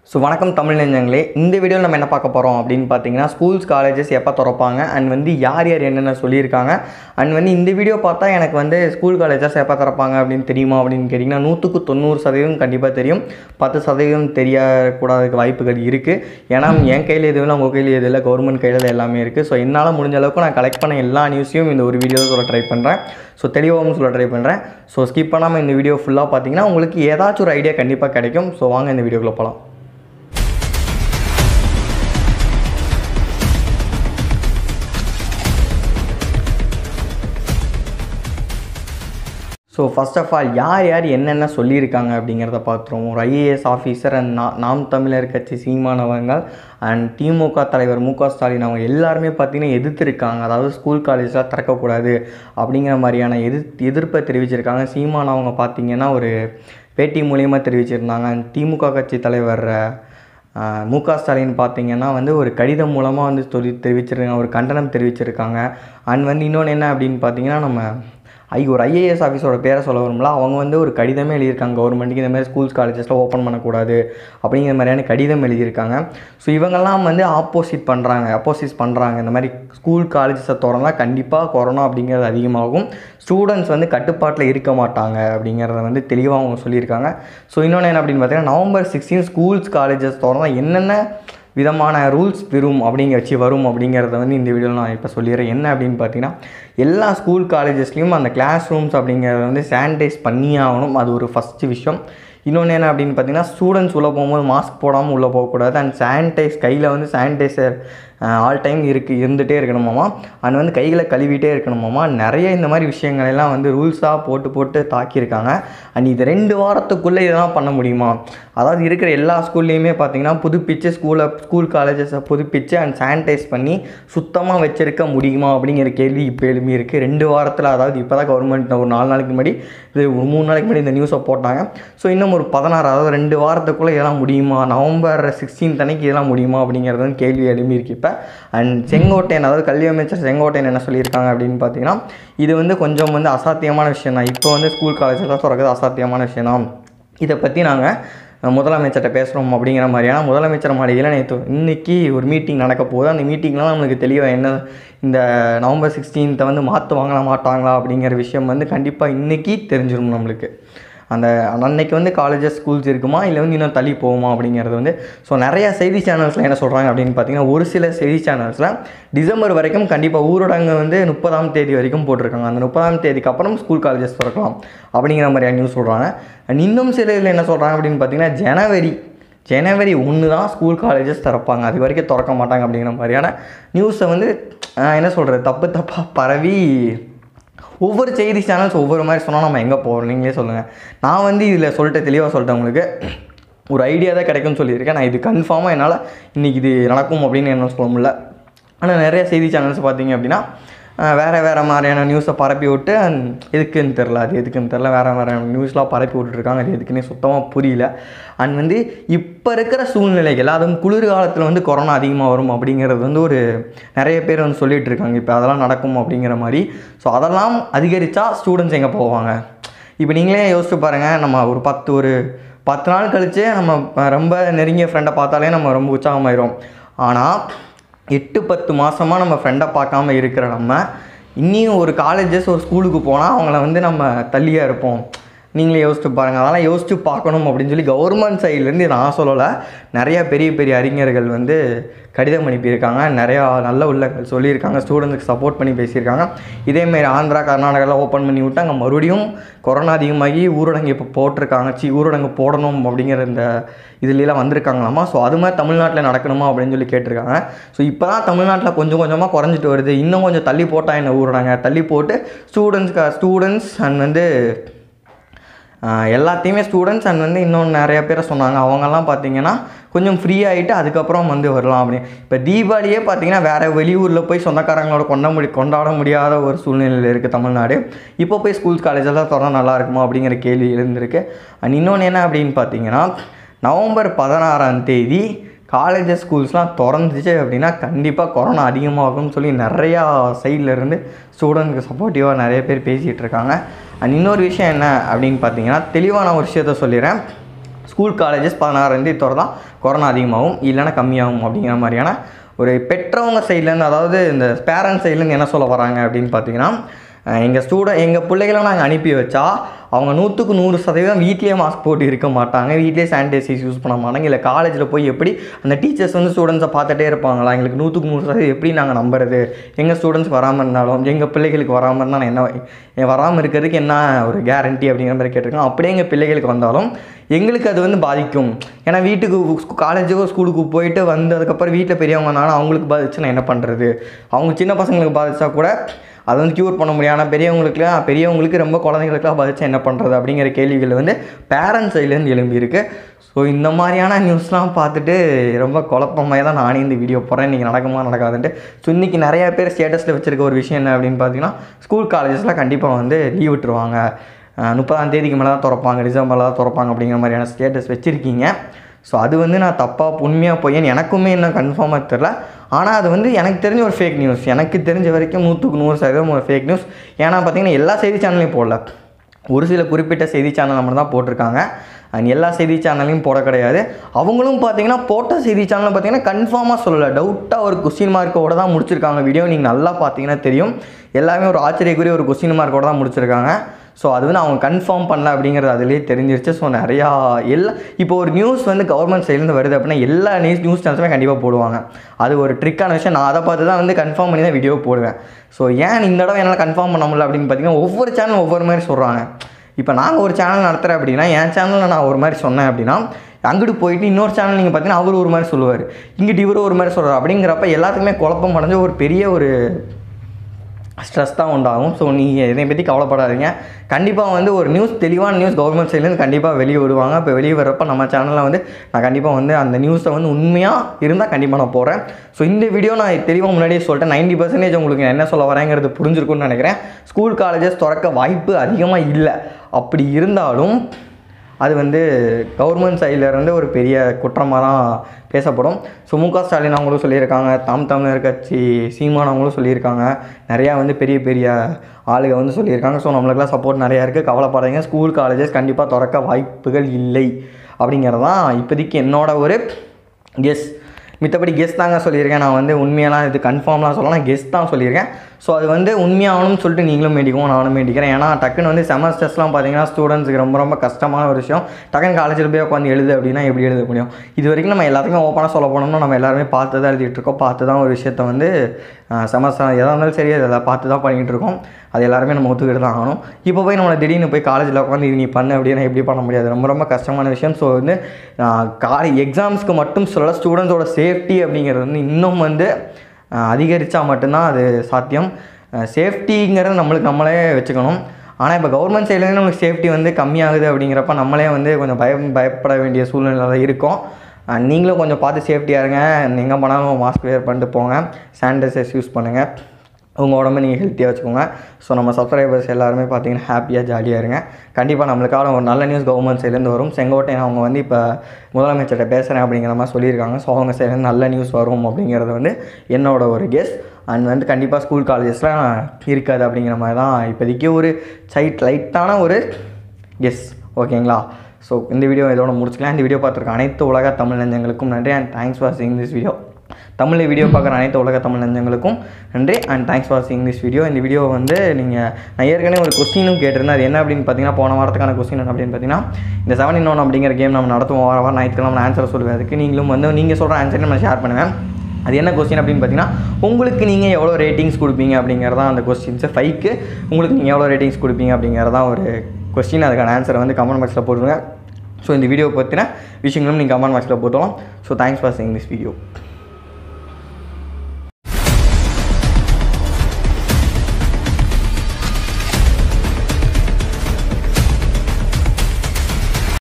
so வணக்கம் தமிழ் நெஞ்சங்களே இந்த வீடியோவில் நம்ம என்ன பார்க்க போகிறோம் அப்படின்னு பார்த்தீங்கன்னா ஸ்கூல்ஸ் காலேஜஸ் எப்போ திறப்பாங்க அண்ட் வந்து யார் யார் என்னென்ன சொல்லியிருக்காங்க அண்ட் வந்து இந்த வீடியோ பார்த்தா எனக்கு வந்து ஸ்கூல் காலேஜஸ் எப்போ திறப்பாங்க அப்படின்னு தெரியுமா அப்படின்னு கேட்டிங்கன்னா நூற்றுக்கு தொண்ணூறு சதவீதம் கண்டிப்பாக தெரியும் பத்து சதவீதம் தெரியக்கூடாததுக்கு வாய்ப்புகள் இருக்குது ஏன்னா என் கையில் எதுவும் இல்லை உங்கள் கையில் எதுவும் இல்லை கவர்மெண்ட் கையில் தான் எல்லாமே இருக்குது ஸோ என்னால் முடிஞ்ச அளவுக்கு நான் கலெக்ட் பண்ண எல்லா நியூஸையும் இந்த ஒரு வீடியோவில் சொல்ல ட்ரை பண்ணுறேன் ஸோ தெளிவாகவும் சொல்ல ட்ரை பண்ணுறேன் ஸோ ஸ்கிப் பண்ணாமல் இந்த வீடியோ ஃபுல்லாக பார்த்தீங்கன்னா உங்களுக்கு ஏதாச்சும் ஒரு ஐடியா கண்டிப்பாக கிடைக்கும் ஸோ வாங்க இந்த வீடியோக்குள்ளே போகலாம் ஸோ ஃபர்ஸ்ட் ஆஃப் ஆல் யார் யார் என்னென்ன சொல்லியிருக்காங்க அப்படிங்கிறத பார்த்துருவோம் ஒரு ஐஏஎஸ் ஆஃபீஸர் அண்ட் நா நாம் தமிழர் கட்சி சீமானவங்கள் அண்ட் திமுக தலைவர் மு க ஸ்டாலின் அவங்க எல்லாருமே பார்த்தீங்கன்னா எதிர்த்திருக்காங்க அதாவது ஸ்கூல் காலேஜ்லாம் திறக்கக்கூடாது அப்படிங்கிற மாதிரியான எதிர் எதிர்ப்பை தெரிவிச்சிருக்காங்க சீமான் அவங்க பார்த்தீங்கன்னா ஒரு பேட்டி மூலியமாக தெரிவிச்சிருந்தாங்க And திமுக கட்சி தலைவர் ஆஹ் மு க ஸ்டாலின் பார்த்தீங்கன்னா வந்து ஒரு கடிதம் மூலமாக வந்து சொல்லி தெரிவிச்சிருக்காங்க ஒரு கண்டனம் தெரிவிச்சிருக்காங்க அண்ட் வந்து இன்னொன்று என்ன அப்படின்னு பார்த்தீங்கன்னா நம்ம ஐ ஒரு ஐஏஎஸ் ஆஃபீஸோட பேரை சொல்ல வரும்ல அவங்க வந்து ஒரு கடிதமே எழுதியிருக்காங்க கவர்மெண்ட்டுக்கு இந்த மாதிரி ஸ்கூல்ஸ் காலேஜஸ்லாம் ஓப்பன் பண்ணக்கூடாது அப்படிங்கிற மாதிரியான கடிதம் எழுதியிருக்காங்க ஸோ இவங்கெல்லாம் வந்து ஆப்போசிட் பண்ணுறாங்க அப்போசிட் பண்ணுறாங்க இந்த மாதிரி ஸ்கூல் காலேஜஸை திறந்தா கண்டிப்பாக கொரோனா அப்படிங்கிறது அதிகமாகும் ஸ்டூடெண்ட்ஸ் வந்து கட்டுப்பாட்டில் இருக்க மாட்டாங்க அப்படிங்கிறத வந்து தெளிவாக அவங்க சொல்லியிருக்காங்க ஸோ இன்னொன்று என்ன அப்படின்னு பார்த்தீங்கன்னா நவம்பர் சிக்ஸ்டீன் ஸ்கூல்ஸ் காலேஜஸ் திறந்தா என்னென்ன விதமான ரூல்ஸ் வரும் அப்படிங்க வச்சு வரும் அப்படிங்கிறத வந்து இந்த வீடியோவில் நான் இப்போ சொல்லிடுறேன் என்ன அப்படின்னு பார்த்தீங்கன்னா எல்லா ஸ்கூல் காலேஜஸ்லேயும் அந்த கிளாஸ் ரூம்ஸ் அப்படிங்கிறத வந்து சானிடைஸ் பண்ணியே ஆகணும் அது ஒரு ஃபஸ்ட்டு விஷயம் இன்னொன்று என்ன அப்படின்னு பார்த்தீங்கன்னா ஸ்டூடெண்ட்ஸ் உள்ளே போகும்போது மாஸ்க் போடாமல் உள்ளே போகக்கூடாது அண்ட் சானிடைஸ் கையில் வந்து சானிடைசர் ஆல் டைம் இருக்கு இருந்துகிட்டே இருக்கணுமாமா அண்ட் வந்து கைகளை கழுவிட்டே இருக்கணுமாமா நிறைய இந்த மாதிரி விஷயங்கள் எல்லாம் வந்து ரூல்ஸாக போட்டு போட்டு தாக்கியிருக்காங்க அண்ட் இது ரெண்டு வாரத்துக்குள்ளே இதெல்லாம் பண்ண முடியுமா அதாவது இருக்கிற எல்லா ஸ்கூல்லையுமே பார்த்தீங்கன்னா புதுப்பிச்சு ஸ்கூலை ஸ்கூல் காலேஜஸை புதுப்பிச்சு அண்ட் சானிடைஸ் பண்ணி சுத்தமாக வச்சிருக்க முடியுமா அப்படிங்கிற கேள்வி இப்போ எழுப்பி இருக்குது ரெண்டு வாரத்தில் அதாவது இப்போ தான் கவர்மெண்ட் ஒரு நாலு நாளைக்கு முன்னாடி இது ஒரு மூணு நாளைக்கு முன்னாடி இந்த நியூஸை போட்டாங்க ஸோ இன்னும் ஒரு பதினாறு அதாவது ரெண்டு வாரத்துக்குள்ளே இதெல்லாம் முடியுமா நவம்பர் சிக்ஸ்டீன்த் அன்னைக்கு இதெல்லாம் முடியுமா அப்படிங்கிறது வந்து கேள்வி எழுப்பியிருக்கு இப்போ அண்ட் செங்கோட்டையன் அதாவது கல்வி அமைச்சர் செங்கோட்டையன் என்ன சொல்லியிருக்காங்க அப்படின்னு பார்த்தீங்கன்னா இது வந்து கொஞ்சம் வந்து அசாத்தியமான விஷயம் தான் இப்போ வந்து ஸ்கூல் காலேஜெல்லாம் திறக்கிறது அசாத்தியமான விஷயம் தான் இதை பற்றி நாங்கள் முதலமைச்சர்கிட்ட பேசுகிறோம் அப்படிங்கிற மாதிரியான முதலமைச்சர் மாளிகையில் நேற்று இன்னைக்கு ஒரு மீட்டிங் நடக்க போகுது அந்த மீட்டிங்லாம் நம்மளுக்கு தெளிவாக என்ன இந்த நவம்பர் சிக்ஸ்டீன்த்தை வந்து மாற்றுவாங்களா மாட்டாங்களா அப்படிங்கிற விஷயம் வந்து கண்டிப்பாக இன்றைக்கி தெரிஞ்சிடும் நம்மளுக்கு அந்த அன்னைக்கு வந்து காலேஜஸ் ஸ்கூல்ஸ் இருக்குமா இல்லை வந்து இன்னும் தள்ளி போகுமா அப்படிங்கிறது வந்து ஸோ நிறைய செய்தி சேனல்ஸில் என்ன சொல்கிறாங்க அப்படின்னு பார்த்தீங்கன்னா ஒரு சில செய்தி சேனல்ஸில் டிசம்பர் வரைக்கும் கண்டிப்பாக ஊரடங்கு வந்து முப்பதாம் தேதி வரைக்கும் போட்டிருக்காங்க அந்த முப்பதாம் தேதிக்கு அப்புறம் ஸ்கூல் காலேஜஸ் திறக்கலாம் அப்படிங்கிற மாதிரியான நியூஸ் சொல்கிறாங்க அண்ட் இன்னும் சில இதில் என்ன சொல்கிறாங்க அப்படின்னு பார்த்தீங்கன்னா ஜனவரி ஜனவரி ஒன்று தான் ஸ்கூல் காலேஜஸ் திறப்பாங்க அது வரைக்கும் திறக்க மாட்டாங்க அப்படிங்கிற மாதிரியான நியூஸை வந்து ஆஹ், என்ன சொல்கிறது தப்பு தப்பாக பரவி ஒவ்வொரு செய்தி சேனல்ஸ் ஒவ்வொரு மாதிரி சொன்னால் நம்ம எங்கே போகிறோம் நீங்களே சொல்லுங்கள் நான் வந்து இதில் சொல்லிட்டு தெளிவாக சொல்லிட்டேன் உங்களுக்கு ஒரு ஐடியா தான் கிடைக்கும்னு சொல்லியிருக்கேன் நான் இது கன்ஃபார்மாக என்னால் இன்றைக்கி இது நடக்கும் அப்படின்னு என்ன சொல்ல முடியல ஆனால் நிறைய செய்தி சேனல்ஸ் பார்த்தீங்க அப்படின்னா அஹ், வேறு வேறு மாதிரியான நியூஸை பரப்பி விட்டு and எதுக்குன்னு தெரில அது எதுக்குன்னு தெரில வேறு வேறு நியூஸ்லாம் பரப்பி விட்டுருக்காங்க அது எதுக்குன்னே சுத்தமாக புரியல அண்ட் வந்து இப்போ இருக்கிற சூழ்நிலைகள் அதுவும் குளிர் காலத்தில் வந்து கொரோனா அதிகமாக வரும் அப்படிங்கிறது வந்து ஒரு நிறைய பேர் வந்து சொல்லிட்டு இருக்காங்க இப்போ அதெல்லாம் நடக்கும் அப்படிங்கிற மாதிரி ஸோ அதெல்லாம் அதிகரித்தா ஸ்டூடெண்ட்ஸ் எங்கே போவாங்க இப்போ நீங்களே யோசிச்சு பாருங்கள் நம்ம ஒரு பத்து ஒரு பத்து நாள் கழிச்சு நம்ம அஹ், ரொம்ப நெருங்கிய ஃப்ரெண்டை பார்த்தாலே நம்ம ரொம்ப உற்சாகமாயிரும் ஆனால் எட்டு பத்து மாதமாக நம்ம ஃப்ரெண்டை பார்க்காம இருக்கிற நம்ம இன்னியும் ஒரு காலேஜஸ் ஒரு ஸ்கூலுக்கு போனால் அவங்கள வந்து நம்ம தள்ளியாக இருப்போம் நீங்களே யோசிச்சு பாருங்கள் அதெல்லாம் யோசிச்சு பார்க்கணும் அப்படின்னு சொல்லி கவர்மெண்ட் சைட்லேருந்து நான் சொல்லலை நிறையா பெரிய பெரிய அறிஞர்கள் வந்து கடிதம் அனுப்பியிருக்காங்க நிறையா நல்ல உள்ளங்கள் சொல்லியிருக்காங்க ஸ்டூடெண்ட்ஸுக்கு சப்போர்ட் பண்ணி பேசியிருக்காங்க இதேமாரி ஆந்திரா கர்நாடகாலாம் ஓப்பன் பண்ணி விட்டாங்க மறுபடியும் கொரோனா அதிகமாகி ஊரடங்கு இப்போ போட்டிருக்காங்க சி ஊரடங்கு போடணும் அப்படிங்கிற இந்த இதுலலாம் வந்திருக்காங்களாமா ஸோ அது மாதிரி தமிழ்நாட்டில் நடக்கணுமா அப்படின்னு சொல்லி கேட்டிருக்காங்க ஸோ இப்போ தான் தமிழ்நாட்டில் கொஞ்சம் கொஞ்சமாக குறைஞ்சிட்டு வருது இன்னும் கொஞ்சம் தள்ளி போட்டால் என்ன ஊரடங்க தள்ளி போட்டு ஸ்டூடெண்ட்ஸ்க்கு ஸ்டூடெண்ட்ஸ் அண்ட் வந்து ஆஹ் எல்லாத்தையுமே ஸ்டூடெண்ட்ஸ் அண்ட் வந்து இன்னும் நிறைய பேரை சொன்னாங்க அவங்கெல்லாம் பார்த்தீங்கன்னா கொஞ்சம் ஃப்ரீ ஆகிட்டு அதுக்கப்புறம் வந்து வரலாம் அப்படின்னு இப்போ தீபாவளியே பார்த்தீங்கன்னா வேறு வெளியூரில் போய் சொந்தக்காரங்களோட கொண்ட முடி கொண்டாட முடியாத ஒரு சூழ்நிலையில் இருக்குது தமிழ்நாடு இப்போ போய் ஸ்கூல்ஸ் காலேஜெல்லாம் திறந்தா நல்லா இருக்குமா அப்படிங்கிற கேள்வி எழுந்திருக்கு அண்ட் இன்னொன்று என்ன அப்படின்னு பார்த்தீங்கன்னா நவம்பர் பதினாறாம் தேதி காலேஜஸ் ஸ்கூல்ஸ்லாம் திறந்துச்சு அப்படின்னா கண்டிப்பாக கொரோனா அதிகமாகும்னு சொல்லி நிறையா சைடில் இருந்து ஸ்டூடெண்ட்க்கு சப்போர்ட்டிவாக நிறைய பேர் பேசிகிட்டு இருக்காங்க அண்ட் இன்னொரு விஷயம் என்ன அப்படின்னு பார்த்தீங்கன்னா தெளிவான ஒரு விஷயத்த சொல்லிடுறேன் ஸ்கூல் காலேஜஸ் பதினாறுலேருந்து திறந்தால் கொரோனா அதிகமாகும் இல்லைன்னா கம்மியாகும் அப்படிங்கிற மாதிரியான ஒரு பெற்றவங்க சைட்லேருந்து அதாவது இந்த பேரண்ட்ஸ் சைட்லேருந்து என்ன சொல்ல வராங்க அப்படின்னு பார்த்தீங்கன்னா எங்கள் ஸ்டூடெண்ட் எங்கள் பிள்ளைகளை நாங்கள் அனுப்பி வச்சா அவங்க நூற்றுக்கு நூறு சதவீதம் வீட்லேயே மாஸ்க் போட்டு இருக்க மாட்டாங்க வீட்லேயே சானிடைசர்ஸ் யூஸ் பண்ண மாட்டாங்க இல்லை காலேஜில் போய் எப்படி அந்த டீச்சர்ஸ் வந்து ஸ்டூடெண்ட்ஸை பார்த்துட்டே இருப்பாங்களா எங்களுக்கு நூற்றுக்கு நூறு சதவீதம் எப்படி நாங்கள் நம்புறது எங்கள் ஸ்டூடெண்ட்ஸ் வராமல் இருந்தாலும் எங்கள் பிள்ளைகளுக்கு வராமல் இருந்தால் நான் என்ன என் வராமல் இருக்கிறதுக்கு என்ன ஒரு கேரண்டி அப்படிங்கிற மாதிரி கேட்டிருக்கோம் அப்படியே எங்கள் பிள்ளைகளுக்கு வந்தாலும் எங்களுக்கு அது வந்து பாதிக்கும் ஏன்னா வீட்டுக்கு காலேஜுக்கோ ஸ்கூலுக்கு போயிட்டு வந்ததுக்கப்புறம் வீட்டில் பெரியவங்க வந்தாங்கன்னா அவங்களுக்கு பாதிச்சு நான் என்ன பண்ணுறது அவங்க சின்ன பசங்களுக்கு பாதிச்சா கூட அதை வந்து க்யூர் பண்ண முடியும் ஆனால் பெரியவங்களுக்குலாம் பெரியவங்களுக்கு ரொம்ப குழந்தைங்களுக்குலாம் பாதிச்சு என்ன பண்ணுறது அப்படிங்கிற கேள்விகள் வந்து பேரண்ட்ஸ் சைட்லேருந்து எழும்பியிருக்கு ஸோ இந்த மாதிரியான நியூஸ்லாம் பார்த்துட்டு ரொம்ப குழப்பமாக தான் நானே இந்த வீடியோ போடுறேன் இன்றைக்கி நடக்குமா நடக்காதுன்ட்டு ஸோ இன்றைக்கி நிறையா பேர் ஸ்டேட்டஸில் வச்சுருக்க ஒரு விஷயம் என்ன அப்படின்னு பார்த்தீங்கன்னா ஸ்கூல் காலேஜஸ்லாம் கண்டிப்பாக வந்து லீவ் விட்டுருவாங்க அஹ் முப்பதாம் தேதிக்கு மேலே தான் திறப்பாங்க டிசம்பரில் தான் திறப்பாங்க அப்படிங்கிற மாதிரியான ஸ்டேட்டஸ் வச்சுருக்கீங்க ஸோ அது வந்து நான் தப்பாக உண்மையாக பொய்யன்னு எனக்குமே இன்னும் கன்ஃபார்மாக தெரில ஆனால் அது வந்து எனக்கு தெரிஞ்ச ஒரு ஃபேக் நியூஸ் எனக்கு தெரிஞ்ச வரைக்கும் நூற்றுக்கு நூறு சதவீதம் ஒரு ஃபேக் நியூஸ் ஏன்னா பார்த்தீங்கன்னா எல்லா செய்தி சேனல்லையும் போடல ஒரு சில குறிப்பிட்ட செய்தி சேனல் மட்டும் தான் போட்டிருக்காங்க அண்ட் எல்லா செய்தி சேனல்லையும் போட கிடையாது அவங்களும் பார்த்தீங்கன்னா போட்ட செய்தி சேனல் பார்த்தீங்கன்னா கன்ஃபார்மாக சொல்லலை டவுட்டாக ஒரு கொஸ்டின் மார்க்கோட தான் முடிச்சிருக்காங்க வீடியோ நீங்கள் நல்லா பார்த்தீங்கன்னா தெரியும் எல்லாமே ஒரு ஆச்சரியக்குரிய ஒரு கொஸ்டின் மார்க்கோட தான் முடிச்சிருக்காங்க ஸோ அது வந்து அவங்க கன்ஃபார்ம் பண்ணல அப்படிங்கிறது அதிலே தெரிஞ்சிருச்சு ஸோ நிறையா எல்லா இப்போ ஒரு நியூஸ் வந்து கவர்மெண்ட் சைட்லேருந்து வருது அப்படின்னா எல்லா நியூஸ் நியூஸ் சேனல்ஸுமே கண்டிப்பாக போடுவாங்க அது ஒரு ட்ரிக்கான விஷயம் நான் அதை பார்த்து தான் வந்து கன்ஃபார்ம் பண்ணி தான் வீடியோ போடுவேன் ஸோ ஏன் இந்த தடவை என்னால் கன்ஃபார்ம் பண்ண முடியல அப்படின்னு பார்த்தீங்கன்னா ஒவ்வொரு சேனலும் ஒவ்வொரு மாதிரி சொல்கிறாங்க இப்போ நாங்கள் ஒரு சேனல் நடத்துகிறேன் அப்படின்னா என் சேனலில் நான் ஒரு மாதிரி சொன்னேன் அப்படின்னா அங்கிட்டு போயிட்டு இன்னொரு சேனல் நீங்கள் பார்த்தீங்கன்னா அவர் ஒரு மாதிரி சொல்லுவார் இங்கிட்டு இவரும் ஒரு மாதிரி சொல்கிறார் அப்படிங்கிறப்ப எல்லாத்துக்குமே குழப்பம் அடைஞ்சு ஒரு பெரிய ஒரு ஸ்ட்ரெஸ் தான் உண்டாகும் ஸோ நீங்கள் இதை பற்றி கவலைப்படாதீங்க கண்டிப்பாக வந்து ஒரு நியூஸ் தெளிவான நியூஸ் கவர்மெண்ட் சைட்லேருந்து கண்டிப்பாக வெளியே விடுவாங்க இப்போ வெளியே வரப்போ நம்ம சேனலில் வந்து நான் கண்டிப்பாக வந்து அந்த நியூஸை வந்து உண்மையாக இருந்தால் கண்டிப்பாக நான் போடுறேன் ஸோ இந்த வீடியோ நான் தெளிவாக முன்னாடியே சொல்லிட்டேன் நைன்டி பர்சன்டேஜ் உங்களுக்கு நான் என்ன சொல்ல வரேங்கிறது புரிஞ்சிருக்கும்னு நினைக்கிறேன் ஸ்கூல் காலேஜஸ் திறக்க வாய்ப்பு அதிகமாக இல்லை அப்படி இருந்தாலும் அது வந்து கவர்மெண்ட் சைட்லேருந்து ஒரு பெரிய குற்றமாக தான் பேசப்படும் ஸோ மு க ஸ்டாலின் அவங்களும் சொல்லியிருக்காங்க தாம் தமிழர் கட்சி சீமான் அவங்களும் சொல்லியிருக்காங்க நிறையா வந்து பெரிய பெரிய ஆளுங்க வந்து சொல்லியிருக்காங்க ஸோ நம்மளுக்கெல்லாம் சப்போர்ட் நிறையா இருக்குது கவலைப்படாதீங்க ஸ்கூல் காலேஜஸ் கண்டிப்பாக திறக்க வாய்ப்புகள் இல்லை அப்படிங்கிறது தான் இப்போதைக்கு என்னோட ஒரு கெஸ் மித்தபடி கெஸ் தாங்க சொல்லியிருக்கேன் நான் வந்து உண்மையெல்லாம் இது கன்ஃபார்ம்லாம் சொல்லலாம் கெஸ் தான் சொல்லியிருக்கேன் ஸோ அது வந்து உண்மையாகணும்னு சொல்லிட்டு நீங்களும் வேண்டிக்குவோம் நானும் வேண்டிக்கிறேன் ஏன்னா டக்குன்னு வந்து செமஸ்டர்ஸ்லாம் பார்த்தீங்கன்னா ஸ்டூடெண்ட்ஸுக்கு ரொம்ப ரொம்ப கஷ்டமான ஒரு விஷயம் டக்குன்னு காலேஜில் போய் உட்காந்து எழுது அப்படின்னா எப்படி எழுத முடியும் இது வரைக்கும் நம்ம எல்லாத்துக்குமே ஓப்பனாக சொல்ல போனோம்னா நம்ம எல்லாருமே பார்த்து தான் எழுதிட்டு இருக்கோம் பார்த்து தான் ஒரு விஷயத்த வந்து செமஸ்டர் எதாக இருந்தாலும் சரி அதில் பார்த்து தான் பண்ணிகிட்டு இருக்கோம் அது எல்லாருமே நம்ம ஒத்துக்கிட்டு தான் ஆகணும் இப்போ போய் நம்மளை திடீர்னு போய் காலேஜில் உட்காந்து இது நீ பண்ணு அப்படின்னா எப்படி பண்ண முடியாது ரொம்ப ரொம்ப கஷ்டமான விஷயம் ஸோ வந்து காலேஜ் எக்ஸாம்ஸ்க்கு மட்டும் சொல்ல ஸ்டூடெண்ட்ஸோட சேஃப்டி அப்படிங்கிறது வந்து இன்னும் வந்து அதிகரித்தா மட்டும்தான் அது சாத்தியம் சேஃப்டிங்கிறத நம்மளுக்கு நம்மளே வச்சுக்கணும் ஆனால் இப்போ கவர்மெண்ட் சைட்லேருந்து நம்மளுக்கு சேஃப்டி வந்து கம்மியாகுது அப்படிங்கிறப்ப நம்மளே வந்து கொஞ்சம் பயம் பயப்பட வேண்டிய சூழ்நிலை தான் இருக்கும் அஹ் நீங்களும் கொஞ்சம் பார்த்து சேஃப்டியாக இருங்க எங்கே போனாலும் மாஸ்க் வேர் பண்ணிட்டு போங்க சானிடைசர்ஸ் யூஸ் பண்ணுங்கள் உங்கள் உடம்பை நீங்கள் ஹெல்த்தியாக வச்சுக்கோங்க ஸோ நம்ம சப்ஸ்கிரைபர்ஸ் எல்லாருமே பார்த்தீங்கன்னா ஹாப்பியாக ஜாலியாக இருங்க கண்டிப்பாக நம்மளுக்கான ஒரு நல்ல நியூஸ் கவர்மெண்ட் சைட்லேருந்து வரும் செங்கோட்டையன் அவங்க வந்து இப்போ முதலமைச்சர்கிட்ட பேசுகிறேன் அப்படிங்கிற மாதிரி சொல்லியிருக்காங்க ஸோ அவங்க சைட்லேருந்து நல்ல நியூஸ் வரும் அப்படிங்கிறது வந்து என்னோட ஒரு கெஸ் அண்ட் வந்து கண்டிப்பாக ஸ்கூல் காலேஜஸ்லாம் இருக்காது அப்படிங்கிற மாதிரி தான் இப்போதைக்கு ஒரு சைட் லைட்டான ஒரு கெஸ் ஓகேங்களா ஸோ இந்த வீடியோ இதோட முடிச்சுக்கலாம் இந்த வீடியோ பார்த்துருக்க அனைத்து உலக தமிழ் நெஞ்சங்களுக்கும் நன்றி and thanks for seeing this video தமிழில் வீடியோ பார்க்குற அனைத்து உலக தமிழ் நெஞ்சங்களுக்கும் நன்றி and thanks for seeing this video இந்த வீடியோ வந்து நீங்கள் நான் ஏற்கனவே ஒரு கொஸ்டினும் கேட்டிருந்தேன் அது என்ன அப்படின்னு பார்த்தீங்கன்னா போன வாரத்துக்கான கொஸ்டின் என்ன அப்படின்னு பார்த்தீங்கன்னா இந்த செவன் இன் ஒன் அப்படிங்கிற கேம் நம்ம நடத்துவோம் வார வாரம் ஞாயிற்றுக்கிழமை நான் ஆன்சர் சொல்லுவேன் அதுக்கு நீங்களும் வந்து நீங்கள் சொல்கிற ஆன்சரை நம்ம ஷேர் பண்ணுவேன் அது என்ன கொஸ்டின் அப்படின்னு பார்த்தீங்கன்னா உங்களுக்கு நீங்கள் எவ்வளோ ரேட்டிங்ஸ் கொடுப்பீங்க அப்படிங்கிறதான் அந்த கொஸ்டின்ஸு ஃபைவ்க்கு உங்களுக்கு நீங்கள் எவ்வளோ ரேட்டிங்ஸ் கொடுப்பீங்க அப்படிங்கிறதான் ஒரு கொஸ்டின் அதுக்கான ஆன்சரை வந்து கமெண்ட் பாக்ஸில் போட்டுருங்க ஸோ இந்த வீடியோ பற்றின விஷயங்களும் நீங்கள் கமெண்ட் பாக்ஸில் போட்டோம் so thanks for seeing this video